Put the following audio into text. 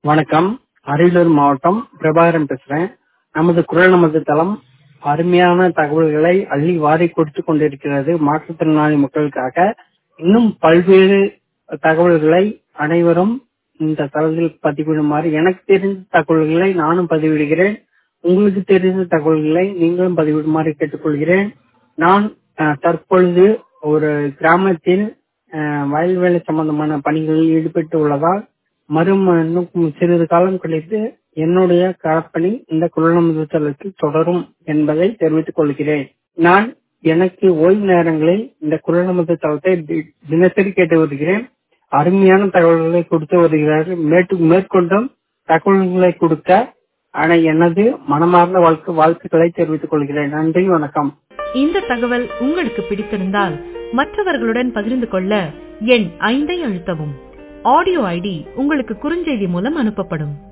வணக்கம் அரியலூர் மாவட்டம் பிரபாகரன் பேசுறேன் நமது குரல் நமது தளம் அருமையான தகவல்களை அள்ளி வாரி கொடுத்து கொண்டிருக்கிறது மாற்றுத்திறனாளி மக்களுக்காக இன்னும் பல்வேறு தகவல்களை அனைவரும் இந்த தளத்தில் பதிவிடுமாறு எனக்கு தெரிந்த தகவல்களை நானும் பதிவிடுகிறேன் உங்களுக்கு தெரிந்த தகவல்களை நீங்களும் பதிவிடுமாறு கேட்டுக்கொள்கிறேன் நான் அஹ், தற்பொழுது ஒரு கிராமத்தில் அஹ், வயல் வேலை சம்பந்தமான பணிகளில் ஈடுபட்டு உள்ளதால் மறும் இன்னும் சிறிது காலம் கழித்து என்னுடைய களப்பணி இந்த குரலமுது தளத்தில் தொடரும் என்பதை தெரிவித்துக் கொள்கிறேன் நான் எனக்கு ஓய்வு நேரங்களில் இந்த குரலமுது தளத்தை தி- தினசரி கேட்டு வருகிறேன் அருமையான தகவல்களை கொடுத்து வருகிறார்கள் மேட்டு மேற்கொண்டும் தகவல்களை கொடுக்க ஆனா எனது மனமார்ந்த வாழ்க்கை வாழ்த்துக்களை தெரிவித்துக் கொள்கிறேன் நன்றி வணக்கம் இந்த தகவல் உங்களுக்கு பிடித்திருந்தால் மற்றவர்களுடன் பகிர்ந்து கொள்ள எண் ஐந்தை அழுத்தவும் ஆடியோ ஐடி உங்களுக்கு குறுஞ்செய்தி மூலம் அனுப்பப்படும்